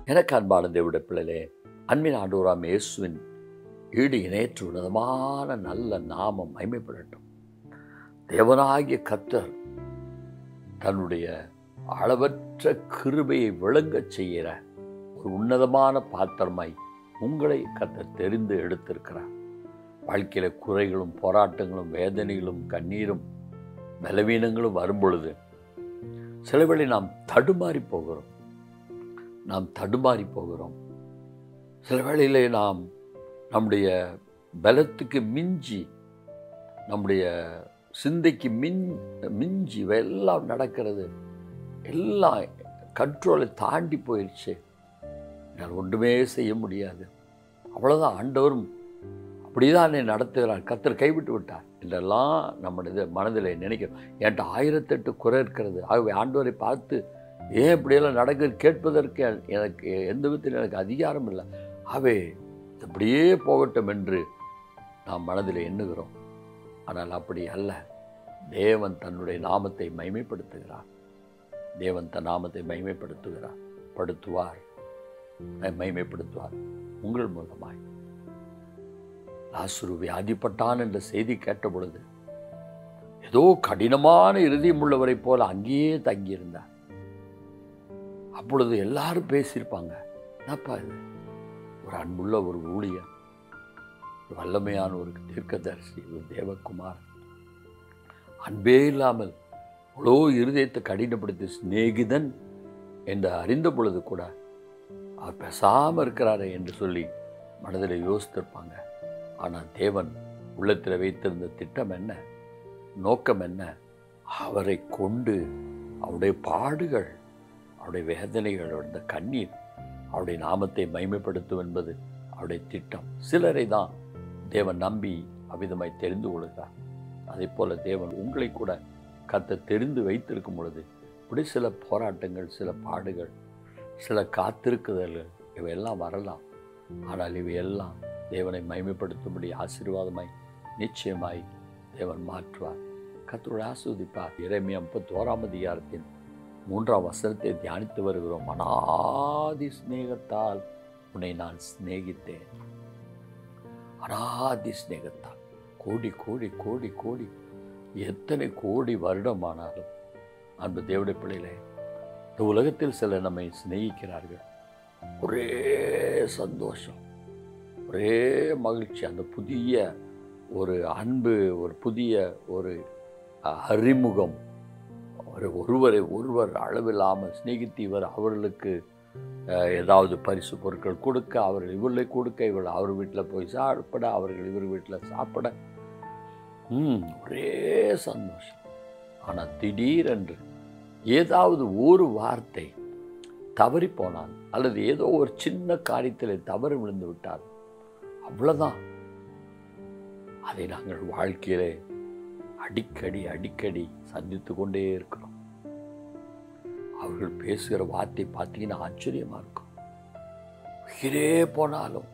எனக்கு அன்பான தேவடைய பிள்ளைகளே அன்பின் ஆண்டவராம் இயேசுவின் ஈடு இணையற்ற உன்னதமான நல்ல நாமம் மைமைப்படட்டும் தேவனாகிய கத்தர் தன்னுடைய அளவற்ற கிருபையை விளங்கச் செய்கிற ஒரு உன்னதமான பாத்திரமாய் உங்களை கத்தர் தெரிந்து எடுத்திருக்கிறார் வாழ்க்கையில குறைகளும் போராட்டங்களும் வேதனைகளும் கண்ணீரும் பலவீனங்களும் வரும்பொழுது சில வேளை நாம் தடுமாறி போகிறோம் நாம் தடுமாறி போகிறோம் சில வேளையிலே நாம் நம்முடைய பலத்துக்கு மிஞ்சி நம்முடைய சிந்தைக்கு மின் மிஞ்சி எல்லாம் நடக்கிறது எல்லாம் கண்ட்ரோலை தாண்டி போயிடுச்சு என்னால் ஒன்றுமே செய்ய முடியாது அவ்வளோதான் ஆண்டவரும் அப்படிதான் என்னை நடத்துகிறார் கத்தர் கைவிட்டு விட்டார் என்றெல்லாம் நம்முடைய மனதில் நினைக்கிறோம் என்கிட்ட ஆயிரத்தெட்டு குறை இருக்கிறது ஆகவே ஆண்டவரை பார்த்து ஏன் இப்படியெல்லாம் நடக்குது கேட்பதற்கு எனக்கு எந்த விதத்தில் எனக்கு அதிகாரம் இல்லை ஆகவே இப்படியே போகட்டும் என்று நாம் மனதில் எண்ணுகிறோம் ஆனால் அப்படி அல்ல தேவன் தன்னுடைய நாமத்தை மைமைப்படுத்துகிறார் தேவன் தன் நாமத்தை மைமைப்படுத்துகிறார் படுத்துவார் மைமைப்படுத்துவார் உங்கள் மூலமாய் லாசுரு வியாதிப்பட்டான் என்ற செய்தி கேட்ட பொழுது ஏதோ கடினமான இறுதியம் உள்ளவரை போல அங்கேயே தங்கியிருந்தார் அப்பொழுது எல்லாரும் பேசியிருப்பாங்க என்னப்பா இது ஒரு அன்புள்ள ஒரு ஊழியர் ஒரு வல்லமையான ஒரு தீர்க்கதரிசி ஒரு தேவகுமார் அன்பே இல்லாமல் அவ்வளோ இருதயத்தை கடினப்படுத்தி சிநேகிதன் என்று அறிந்த பொழுது கூட அவர் பேசாமல் இருக்கிறாரே என்று சொல்லி மனதில் யோசித்திருப்பாங்க ஆனால் தேவன் உள்ளத்தில் வைத்திருந்த திட்டம் என்ன நோக்கம் என்ன அவரை கொண்டு அவருடைய பாடுகள் அவருடைய வேதனைகள் அவருடைய கண்ணீர் அவருடைய நாமத்தை மைமைப்படுத்தும் என்பது அவருடைய திட்டம் சிலரை தான் தேவன் நம்பி அவ்விதமாய் தெரிந்து கொள்கிறார் அதே போல தேவன் உங்களை கூட கத்த தெரிந்து வைத்திருக்கும் பொழுது இப்படி சில போராட்டங்கள் சில பாடுகள் சில காத்திருக்குதல்கள் இவையெல்லாம் வரலாம் ஆனால் இவையெல்லாம் தேவனை மைமைப்படுத்தும்படி ஆசீர்வாதமாய் நிச்சயமாய் தேவன் மாற்றுவார் கத்தரோட ஆஸ்வதிப்பார் இறைமையா முப்பத்தோராம் அதிகாரத்தின் மூன்றாம் வசனத்தை தியானித்து வருகிறோம் அனாதி சிநேகத்தால் உன்னை நான் சிநேகித்தேன் அனாதி சிநேகத்தால் கோடி கோடி கோடி கோடி எத்தனை கோடி வருடமானாலும் அன்பு தேவடைய பிள்ளைகளே இந்த உலகத்தில் சிலர் நம்மை சிநேகிக்கிறார்கள் ஒரே சந்தோஷம் ஒரே மகிழ்ச்சி அந்த புதிய ஒரு அன்பு ஒரு புதிய ஒரு அறிமுகம் ஒரு ஒருவரை ஒருவர் அளவில்லாமல் சிநேகித்து இவர் அவர்களுக்கு ஏதாவது பரிசு பொருட்கள் கொடுக்க அவர்கள் இவர்களை கொடுக்க இவர் அவர் வீட்டில் போய் சாப்பிட அவர்கள் இவர் வீட்டில் சாப்பிட ம் ஒரே சந்தோஷம் ஆனால் திடீரென்று ஏதாவது ஒரு வார்த்தை தவறி போனால் அல்லது ஏதோ ஒரு சின்ன காரியத்தில் தவறு விழுந்து விட்டால் அவ்வளோதான் அதை நாங்கள் வாழ்க்கையிலே அடிக்கடி அடிக்கடி சந்தித்து கொண்டே இருக்கிறோம் அவர்கள் பேசுகிற வார்த்தை பார்த்தீங்கன்னா ஆச்சரியமாக இருக்கும் உயிரே போனாலும்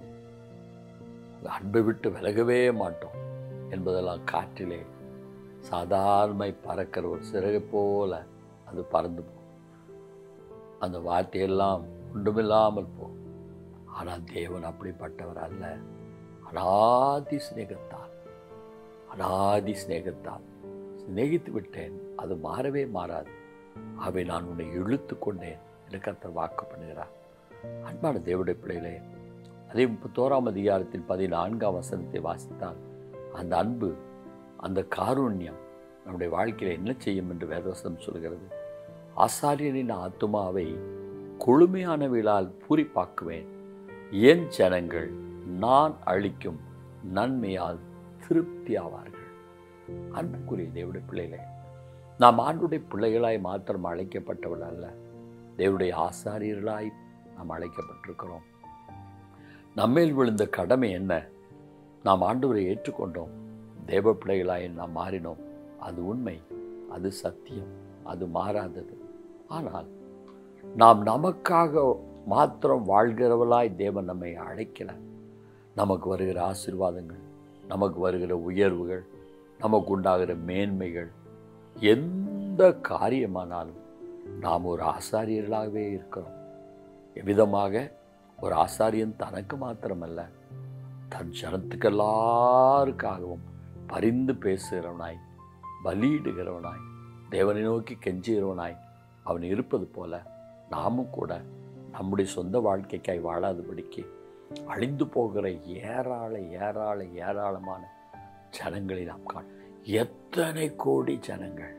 அன்பை விட்டு விலகவே மாட்டோம் என்பதெல்லாம் காற்றிலே சாதாரணமாய் பறக்கிற ஒரு சிறகை போல அது பறந்து போகும் அந்த வார்த்தையெல்லாம் ஒன்றுமில்லாமல் போகும் ஆனால் தேவன் அப்படிப்பட்டவர் அல்ல அனாதி சிநேகத்தால் அனாதி சிநேகத்தால் சிநேகித்து விட்டேன் அது மாறவே மாறாது அவை நான் உன்னை இழுத்து கொண்டேன் எனக்கு கத்தர் வாக்கு பண்ணுகிறார் அன்பான தேவடைய பிள்ளைகளே அதே முப்பத்தோராம் அதிகாரத்தின் பதினான்காம் வசனத்தை வாசித்தால் அந்த அன்பு அந்த காருண்யம் நம்முடைய வாழ்க்கையில் என்ன செய்யும் என்று வேதவசனம் சொல்கிறது ஆசாரியனின் ஆத்மாவை கொழுமையானவர்களால் பூரிப்பாக்குவேன் என் ஜனங்கள் நான் அளிக்கும் நன்மையால் திருப்தி ஆவார்கள் அன்புக்குரிய தேவடைய பிள்ளைகளே நாம் ஆண்டுடைய பிள்ளைகளாய் மாத்திரம் அழைக்கப்பட்டவர்கள் அல்ல தேவடைய ஆசாரியர்களாய் நாம் அழைக்கப்பட்டிருக்கிறோம் நம்மேல் விழுந்த கடமை என்ன நாம் ஆண்டவரை ஏற்றுக்கொண்டோம் தேவ பிள்ளைகளாய் நாம் மாறினோம் அது உண்மை அது சத்தியம் அது மாறாதது ஆனால் நாம் நமக்காக மாத்திரம் வாழ்கிறவளாய் தேவன் நம்மை அழைக்கல நமக்கு வருகிற ஆசீர்வாதங்கள் நமக்கு வருகிற உயர்வுகள் நமக்கு உண்டாகிற மேன்மைகள் எந்த காரியமானாலும் நாம் ஒரு ஆசாரியர்களாகவே இருக்கிறோம் எவ்விதமாக ஒரு ஆசாரியன் தனக்கு மாத்திரமல்ல தன் ஜனத்துக்கு எல்லாருக்காகவும் பரிந்து பேசுகிறவனாய் பலியிடுகிறவனாய் தேவனை நோக்கி கெஞ்சுகிறவனாய் அவன் இருப்பது போல நாமும் கூட நம்முடைய சொந்த வாழ்க்கைக்காய் வாழாதபடிக்கு அழிந்து போகிற ஏராள ஏராள ஏராளமான ஜனங்களை நாம் காண எத்தனை கோடி ஜனங்கள்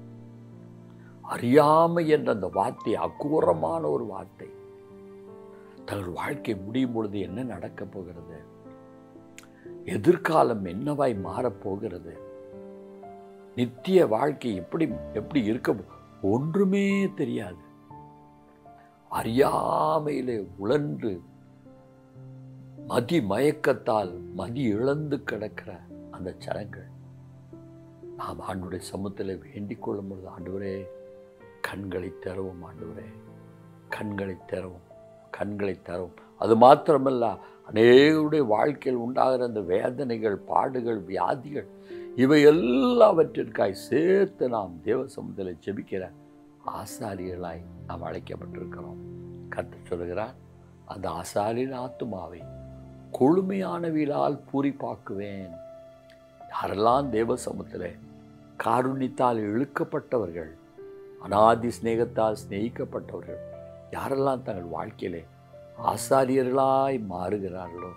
அறியாமை என்ற அந்த வார்த்தை அக்கூரமான ஒரு வார்த்தை தங்கள் வாழ்க்கை முடியும் பொழுது என்ன நடக்கப் போகிறது எதிர்காலம் என்னவாய் மாறப்போகிறது நித்திய வாழ்க்கை எப்படி எப்படி இருக்க போ- ஒன்றுமே தெரியாது அறியாமையிலே உழன்று மதி மயக்கத்தால் மதி இழந்து கிடக்கிற அந்த ஜனங்கள் நாம் ஆண்டுடைய சமூகத்தில் வேண்டிக் கொள்ளும் பொழுது ஆண்டவரே கண்களை திறவும் ஆண்டவரே கண்களை திறவும் கண்களை தரும் அது மாத்திரமல்ல அநேகருடைய வாழ்க்கையில் உண்டாகிற அந்த வேதனைகள் பாடுகள் வியாதிகள் இவை எல்லாவற்றிற்காய் சேர்த்து நாம் தேவ சமுதிரத்தில் ஜெபிக்கிற ஆசாரியர்களாய் நாம் அழைக்கப்பட்டிருக்கிறோம் கர்த்தர் சொல்கிறார் அந்த ஆசாரியின் ஆத்துமாவை கொழுமையானவிலால் பூரிப்பாக்குவேன் யாரெல்லாம் தேவ சமூகத்தில் காருண்யத்தால் இழுக்கப்பட்டவர்கள் அனாதி சிநேகத்தால் சிநேகிக்கப்பட்டவர்கள் யாரெல்லாம் தங்கள் வாழ்க்கையிலே ஆசாரியர்களாய் மாறுகிறார்களோ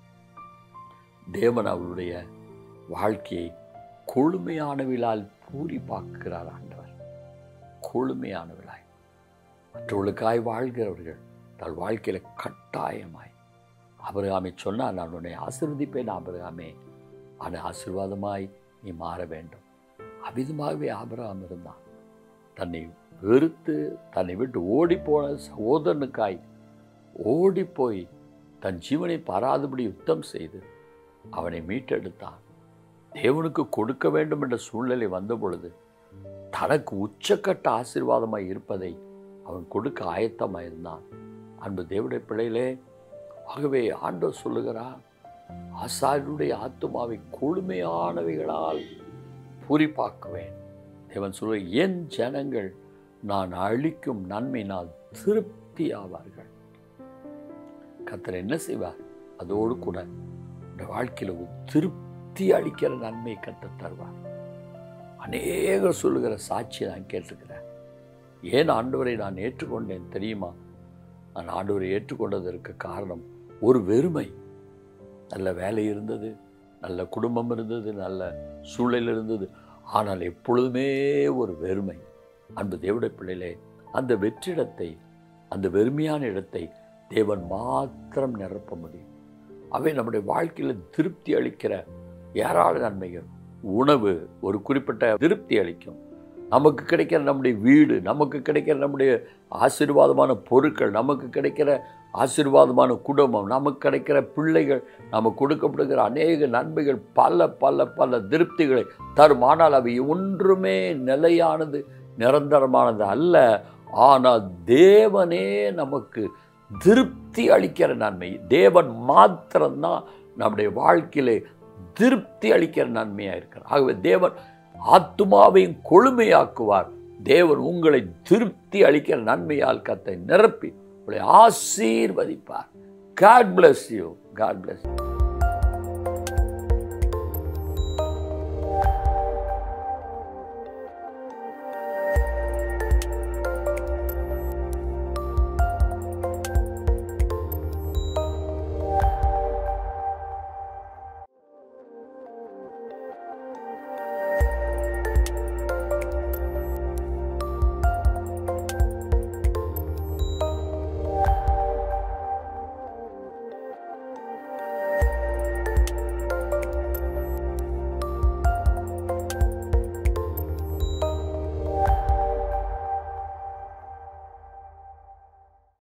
தேவன் அவருடைய வாழ்க்கையை கொழுமையானவிலால் பூரிப்பாக்குகிறார் ஆண்டவர் கொழுமையானவளாய் மற்றவர்களுக்காய் வாழ்கிறவர்கள் தன் வாழ்க்கையில கட்டாயமாய் அபிரகாமை சொன்னால் நான் உன்னை ஆசீர்வதிப்பேன் ஆபிரகாமே ஆனால் ஆசீர்வாதமாய் நீ மாற வேண்டும் அவ்விதமாகவே ஆபிரகாம் இருந்தான் தன்னை வெறுத்து தன்னை விட்டு ஓடிப்போன சகோதரனுக்காய் ஓடிப்போய் தன் ஜீவனை பாராதபடி யுத்தம் செய்து அவனை மீட்டெடுத்தான் தேவனுக்கு கொடுக்க வேண்டும் என்ற சூழ்நிலை வந்த பொழுது தனக்கு உச்சக்கட்ட ஆசீர்வாதமாய் இருப்பதை அவன் கொடுக்க ஆயத்தமாக இருந்தான் அன்பு தேவனுடைய பிள்ளையிலே ஆகவே ஆண்டவர் சொல்லுகிறார் ஆசாரியருடைய ஆத்துமாவை கொழுமையானவைகளால் பூரிப்பாக்குவேன் தேவன் சொல்ல என் ஜனங்கள் நான் அளிக்கும் நன்மையினால் திருப்தி ஆவார்கள் கத்தர் என்ன செய்வார் அதோடு கூட இந்த வாழ்க்கையில் ஒரு திருப்தி அளிக்கிற நன்மை கத்த தருவார் அநேகர் சொல்லுகிற சாட்சியை நான் கேட்டிருக்கிறேன் ஏன் ஆண்டவரை நான் ஏற்றுக்கொண்டேன் தெரியுமா நான் ஆண்டவரை ஏற்றுக்கொண்டதற்கு காரணம் ஒரு வெறுமை நல்ல வேலை இருந்தது நல்ல குடும்பம் இருந்தது நல்ல சூழல் இருந்தது ஆனால் எப்பொழுதுமே ஒரு வெறுமை அன்பு தேவடைய பிள்ளையிலே அந்த வெற்றிடத்தை அந்த வெறுமையான இடத்தை தேவன் மாத்திரம் நிரப்ப முடியும் அவை நம்முடைய வாழ்க்கையில் திருப்தி அளிக்கிற ஏராள நன்மைகள் உணவு ஒரு குறிப்பிட்ட திருப்தி அளிக்கும் நமக்கு கிடைக்கிற நம்முடைய வீடு நமக்கு கிடைக்கிற நம்முடைய ஆசீர்வாதமான பொருட்கள் நமக்கு கிடைக்கிற ஆசீர்வாதமான குடும்பம் நமக்கு கிடைக்கிற பிள்ளைகள் நமக்கு கொடுக்கப்படுகிற அநேக நன்மைகள் பல பல பல திருப்திகளை தரும் ஆனால் அவை ஒன்றுமே நிலையானது நிரந்தரமானது அல்ல ஆனால் தேவனே நமக்கு திருப்தி அளிக்கிற நன்மை தேவன் மாத்திரம்தான் நம்முடைய வாழ்க்கையிலே திருப்தி அளிக்கிற நன்மையாக இருக்கிறார் ஆகவே தேவன் ஆத்துமாவையும் கொழுமையாக்குவார் தேவன் உங்களை திருப்தி அளிக்கிற நன்மையால் கத்தை நிரப்பி உங்களை ஆசீர்வதிப்பார் God bless you God bless you